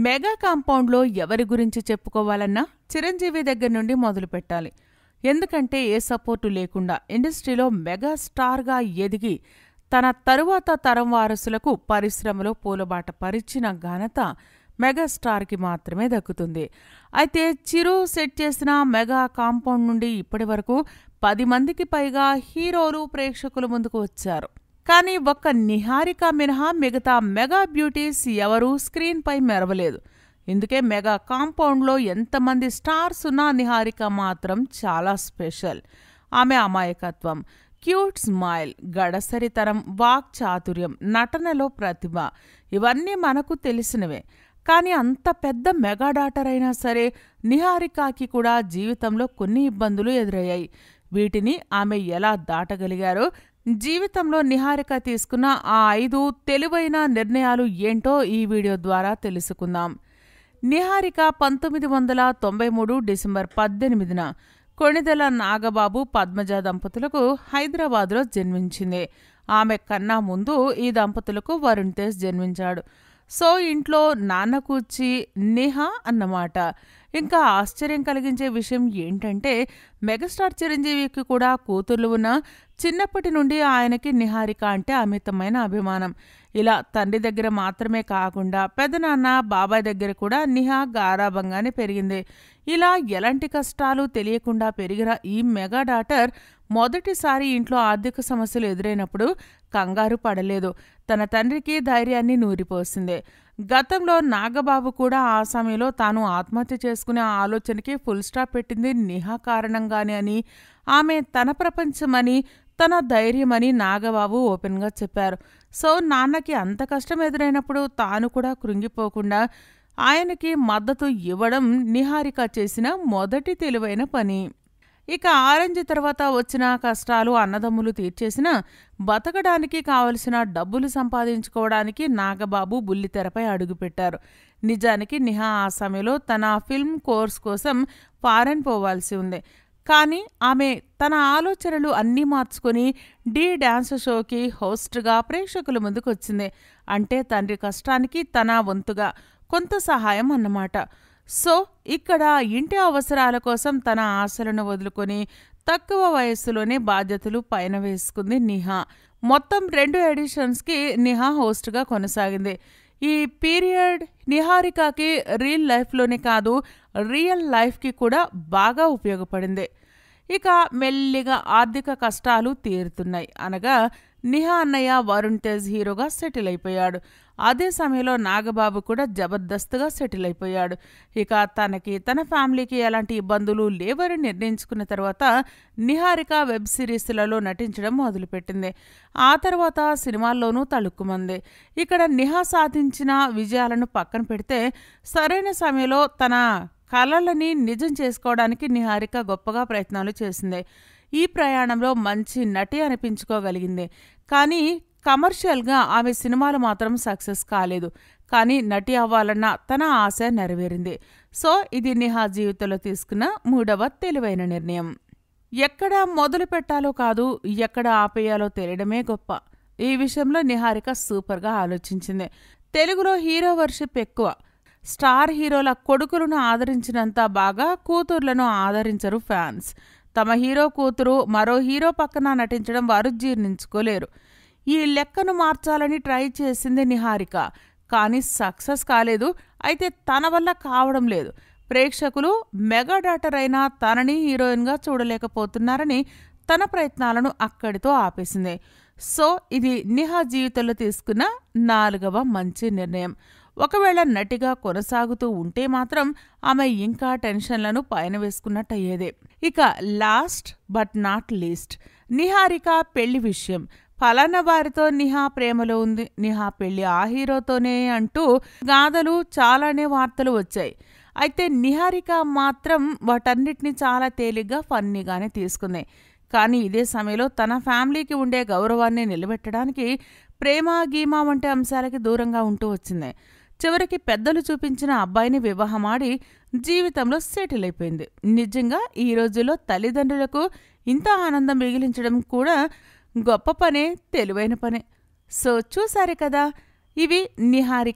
mega కాంపౌండ్లో ఎవరి గురించి చెప్పుకోవాలన్నా చిరంజీవి దగ్గర నుండి మొదలు పెట్టాలి ఎందుకంటే ఏ సపోర్టు లేకుండా ఇండస్ట్రీలో మెగా స్టార్గా ఎదిగి తన తరువాత తరం వారసులకు పరిశ్రమలో పూలబాట పరిచిన ఘనత మెగాస్టార్కి మాత్రమే దక్కుతుంది అయితే చిరు సెట్ చేసిన మెగా కాంపౌండ్ నుండి ఇప్పటి వరకు పది మందికి పైగా హీరోలు ప్రేక్షకుల ముందుకు వచ్చారు కానీ ఒక్క నిహారిక మినహా మిగతా మెగా బ్యూటీస్ ఎవరూ స్క్రీన్పై మెరవలేదు ఇందుకే మెగా కాంపౌండ్లో ఎంతమంది స్టార్స్ ఉన్నా నిహారిక మాత్రం చాలా స్పెషల్ ఆమె అమాయకత్వం క్యూట్ స్మైల్ గడసరితరం వాక్ చాతుర్యం నటనలో ప్రతిభ ఇవన్నీ మనకు తెలిసినవే కానీ అంత పెద్ద మెగా డాటర్ అయినా సరే నిహారికాకి కూడా జీవితంలో కొన్ని ఇబ్బందులు ఎదురయ్యాయి వీటిని ఆమె ఎలా దాటగలిగారో జీవితంలో నిహారిక తీసుకున్న ఆ ఐదు తెలివైన నిర్ణయాలు ఏంటో ఈ వీడియో ద్వారా తెలుసుకుందాం నిహారిక పంతొమ్మిది వందల తొంభై మూడు డిసెంబర్ పద్దెనిమిదిన కొణిదెల నాగబాబు పద్మజ దంపతులకు హైదరాబాద్లో జన్మించింది ఆమె కన్నా ముందు ఈ దంపతులకు వరుణ్ తేజ్ జన్మించాడు సో ఇంట్లో నాన్న కూర్చి నేహా అన్నమాట ఇంకా ఆశ్చర్యం కలిగించే విషయం ఏంటంటే మెగాస్టార్ చిరంజీవికి కూడా కూతుర్లు ఉన్న చిన్నప్పటి నుండి ఆయనకి నిహారిక అంటే అమితమైన అభిమానం ఇలా తండ్రి దగ్గర మాత్రమే కాకుండా పెదనాన్న బాబాయ్ దగ్గర కూడా నిహా గారాభంగానే పెరిగింది ఇలా ఎలాంటి కష్టాలు తెలియకుండా పెరిగిన ఈ మెగా డాటర్ మొదటిసారి ఇంట్లో ఆర్థిక సమస్యలు ఎదురైనప్పుడు కంగారు పడలేదు తన తండ్రికి ధైర్యాన్ని నూరిపోసింది గతంలో నాగబాబు కూడా ఆ సమయంలో తాను ఆత్మహత్య చేసుకునే ఆలోచనకి ఫుల్ స్టాప్ పెట్టింది నిహా కారణంగానే అని ఆమె తన ప్రపంచమని తన ధైర్యమని నాగబాబు ఓపెన్గా చెప్పారు సో నాన్నకి అంత కష్టం ఎదురైనప్పుడు తాను కూడా కృంగిపోకుండా ఆయనకి మద్దతు ఇవ్వడం నిహారిక చేసిన మొదటి తెలివైన పని ఇక ఆరెంజ్ తర్వాత వచ్చిన కష్టాలు అన్నదమ్ములు తీర్చేసిన బతకడానికి కావలసిన డబ్బులు సంపాదించుకోవడానికి నాగబాబు బుల్లితెరపై అడుగుపెట్టారు నిజానికి నిహా ఆ సమయంలో తన ఫిల్మ్ కోర్స్ కోసం ఫారెన్ పోవాల్సి ఉంది కానీ ఆమె తన ఆలోచనలు అన్నీ మార్చుకొని డీ డ్యాన్స్ షోకి హోస్ట్గా ప్రేక్షకుల ముందుకు వచ్చింది అంటే తండ్రి కష్టానికి తన వంతుగా కొంత సహాయం అన్నమాట సో ఇక్కడ ఇంటి అవసరాల కోసం తన ఆశలను వదులుకొని తక్కువ వయస్సులోనే బాధ్యతలు పైన వేసుకుంది నిహా మొత్తం రెండు ఎడిషన్స్కి నిహా హోస్ట్గా కొనసాగింది ఈ పీరియడ్ నిహారికకి రియల్ లైఫ్లోనే కాదు రియల్ లైఫ్కి కూడా బాగా ఉపయోగపడింది ఇక మెల్లిగా ఆర్థిక కష్టాలు తీరుతున్నాయి అనగా నిహా అన్నయ్య వరుణ్ తేజ్ హీరోగా సెటిల్ అయిపోయాడు అదే సమయంలో నాగబాబు కూడా జబర్దస్త్గా సెటిల్ అయిపోయాడు ఇక తనకి తన ఫ్యామిలీకి ఎలాంటి ఇబ్బందులు లేవని నిర్ణయించుకున్న తర్వాత నిహారిక వెబ్ సిరీస్లలో నటించడం మొదలుపెట్టింది ఆ తర్వాత సినిమాల్లోనూ తళుక్కుమంది ఇక్కడ నిహా సాధించిన విజయాలను పక్కన పెడితే సరైన సమయంలో తన కళలని నిజం చేసుకోవడానికి నిహారిక గొప్పగా ప్రయత్నాలు చేసింది ఈ ప్రయాణంలో మంచి నటి అనిపించుకోగలిగింది కానీ కమర్షియల్గా ఆమె సినిమాలు మాత్రం సక్సెస్ కాలేదు కానీ నటి అవ్వాలన్న తన ఆశ నెరవేరింది సో ఇది నిహా జీవితంలో తీసుకున్న మూడవ తెలివైన నిర్ణయం ఎక్కడ మొదలు పెట్టాలో కాదు ఎక్కడ ఆపేయాలో తెలియడమే గొప్ప ఈ విషయంలో నిహారిక సూపర్గా ఆలోచించింది తెలుగులో హీరో వర్షిప్ ఎక్కువ స్టార్ హీరోల కొడుకులను ఆదరించినంత బాగా కూతుర్లను ఆదరించరు ఫ్యాన్స్ తమ హీరో కూతురు మరో హీరో పక్కన నటించడం వారు జీర్ణించుకోలేరు ఈ లెక్కను మార్చాలని ట్రై చేసింది నిహారిక కానీ సక్సెస్ కాలేదు అయితే తన వల్ల కావడం లేదు ప్రేక్షకులు మెగా డాటర్ అయిన తనని హీరోయిన్గా చూడలేకపోతున్నారని తన ప్రయత్నాలను అక్కడితో ఆపేసింది సో ఇది నిహా జీవితంలో తీసుకున్న నాలుగవ మంచి నిర్ణయం ఒకవేళ నటిగా కొనసాగుతూ ఉంటే మాత్రం ఆమె ఇంకా టెన్షన్లను పైన వేసుకున్నట్టయ్యేదే ఇక last but not least Niharika పెళ్లి విషయం ఫలానా వారితో నిహా ప్రేమలో ఉంది నిహా పెళ్లి ఆ హీరోతోనే అంటూ గాథలు చాలానే వార్తలు వచ్చాయి అయితే నిహారిక మాత్రం వాటన్నిటిని చాలా తేలిగ్గా ఫన్నీగానే తీసుకుంది కానీ ఇదే సమయంలో తన ఫ్యామిలీకి ఉండే గౌరవాన్ని నిలబెట్టడానికి ప్రేమ గీమా వంటి అంశాలకి దూరంగా ఉంటూ వచ్చింది చివరికి పెద్దలు చూపించిన అబ్బాయిని వివాహమాడి జీవితంలో సెటిల్ అయిపోయింది నిజంగా ఈ రోజుల్లో తల్లిదండ్రులకు ఇంత ఆనందం మిగిలించడం కూడా గొప్ప పనే తెలివైన పనే సో చూసారే కదా ఇవి నిహారిక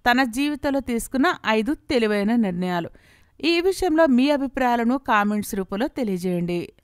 తన జీవితంలో తీసుకున్న ఐదు తెలివైన నిర్ణయాలు ఈ విషయంలో మీ అభిప్రాయాలను కామెంట్స్ రూపంలో తెలియజేయండి